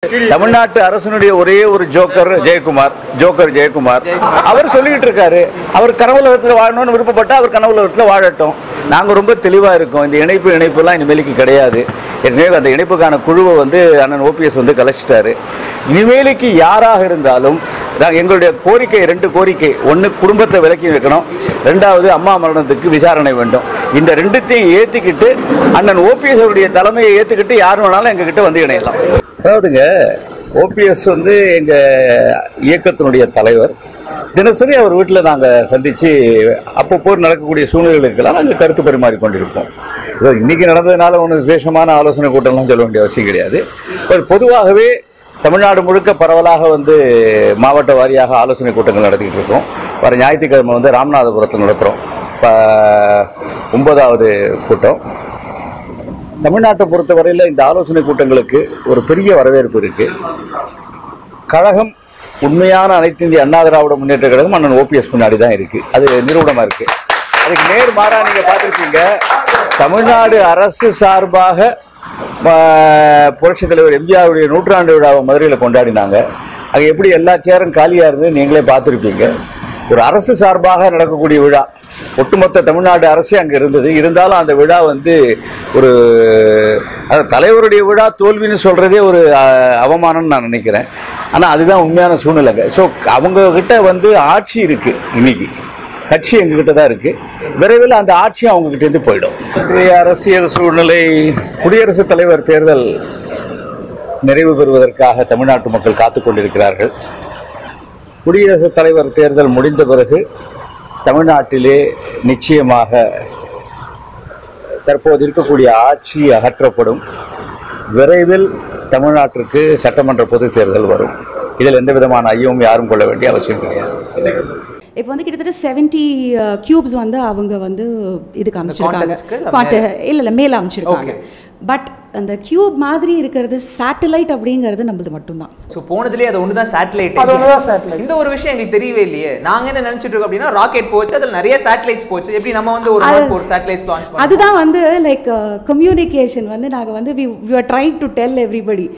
தமிழ்நாட்டு அரசனுடைய ஒரே ஒரு ஜோக்கர் ஜெயக்குமார் ஜோக்கர் ஜெயக்குமார் அவர் சொல்லிக்கிட்டு இருக்காரு அவர் கனவுலகத்தில் வாழணும்னு விருப்பப்பட்டா அவர் கனவுலகத்தில் வாழட்டும் நாங்கள் ரொம்ப தெளிவாக இருக்கோம் இந்த இணைப்பு இணைப்புலாம் இனிமேலுக்கு கிடையாது ஏற்கனவே அந்த இணைப்புக்கான குழுவை வந்து அண்ணன் ஓபிஎஸ் வந்து கலைச்சிட்டாரு இனிமேலுக்கு யாராக இருந்தாலும் நாங்கள் எங்களுடைய கோரிக்கை ரெண்டு கோரிக்கை ஒன்று குடும்பத்தை விலக்கி வைக்கணும் ரெண்டாவது அம்மா மரணத்துக்கு விசாரணை வேண்டும் இந்த ரெண்டுத்தையும் ஏற்றிக்கிட்டு அண்ணன் ஓபிஎஸ் அவருடைய தலைமையை ஏற்றுக்கிட்டு யார் வேணாலும் எங்ககிட்ட வந்து இணையலாம் அதாவதுங்க ஓபிஎஸ் வந்து எங்கள் இயக்கத்தினுடைய தலைவர் தினசரி அவர் வீட்டில் நாங்கள் சந்தித்து அப்பப்போ நடக்கக்கூடிய சூழ்நிலைகளுக்கெல்லாம் நாங்கள் கருத்து பரிமாறி கொண்டிருப்போம் இதோ இன்னைக்கு நடந்ததுனால ஒன்றும் விசேஷமான ஆலோசனை கூட்டம்லாம் சொல்ல வேண்டிய அவசியம் கிடையாது ஒரு பொதுவாகவே தமிழ்நாடு முழுக்க பரவலாக வந்து மாவட்ட வாரியாக ஆலோசனை கூட்டங்கள் நடத்திக்கிட்டு இருக்கோம் வர ஞாயிற்றுக்கிழமை வந்து ராமநாதபுரத்தில் நடத்துகிறோம் இப்போ ஒன்பதாவது கூட்டம் தமிழ்நாட்டை பொறுத்தவரையில் இந்த ஆலோசனை கூட்டங்களுக்கு ஒரு பெரிய வரவேற்பு இருக்கு கழகம் உண்மையான அனைத்து இந்திய அண்ணா திராவிட முன்னேற்ற கழகம் அண்ணன் ஓபிஎஸ் முன்னாடி தான் இருக்கு அது நிறுவனமா இருக்கு அதுக்கு நேர் மாறா நீங்க பார்த்துருக்கீங்க தமிழ்நாடு அரசு சார்பாக ஆஹ், புரட்சித் தலைவர் எம்ஜிஆருடைய நூற்றாண்டு விழாவை மதுரையில் கொண்டாடினாங்க அங்கே எப்படி எல்லா சேரும் காலியாக இருந்து நீங்களே பார்த்துருப்பீங்க ஒரு அரசு சார்பாக நடக்கக்கூடிய விழா ஒட்டுமொத்த தமிழ்நாடு அரசே அங்கே இருந்தது இருந்தாலும் அந்த விழா வந்து ஒரு அது தலைவருடைய விழா தோல்வின்னு சொல்றதே ஒரு அஹ், அவமானம்னு நான் நினைக்கிறேன் ஆனால் அதுதான் உண்மையான சூழ்நிலைங்க ஸோ அவங்க கிட்ட வந்து ஆட்சி இருக்கு இன்னைக்கு கட்சி எங்ககிட்ட தான் இருக்கு விரைவில் அந்த ஆட்சியும் அவங்க கிட்ட இருந்து போயிடும் இன்றைய அரசியல் சூழ்நிலை குடியரசுத் தலைவர் தேர்தல் நிறைவு பெறுவதற்காக தமிழ்நாட்டு மக்கள் காத்துக் கொண்டிருக்கிறார்கள் குடியரசுத் தலைவர் தேர்தல் முடிந்த பிறகு தமிழ்நாட்டிலே நிச்சயமாக தற்போது இருக்கக்கூடிய ஆட்சி அகற்றப்படும் விரைவில் தமிழ்நாட்டிற்கு சட்டமன்ற பொதுத் தேர்தல் வரும் இதில் எந்த விதமான ஐயமும் யாரும் கொள்ள வேண்டிய அவசியம் கிடையாது இப்போ வந்து கிட்டத்தட்ட செவன்ட்டி கியூப்ஸ் வந்து அவங்க வந்து இதுக்கு அமைச்சிருக்காங்க contest-க்கு இல்ல குவாட்ட இல்லை இல்லை மேலே அமைச்சிருக்காங்க பட் அந்த கியூப் மாதிரி இருக்கிறது சேட்டலைட் அப்படிங்கிறது நம்மளது மட்டும்தான் ஸோ போனதுலேயே அது ஒன்று தான் சேட்டலைட் அது ஒண்ணுதான் satellite. இந்த ஒரு விஷயம் எங்களுக்கு தெரியவே இல்லையே நாங்க என்ன நினைச்சிட்டு இருக்கோம் அப்படின்னா ராக்கெட் போச்சு அதுல நிறைய சேட்டலைட்ஸ் போச்சு எப்படி நம்ம வந்து ஒரு நாள் ஒரு சேட்டலைட்ஸ் லான்ச் பண்ணோம் அதுதான் வந்து லைக் கம்யூனிகேஷன் வந்து நாங்கள் வந்து we we are trying to tell everybody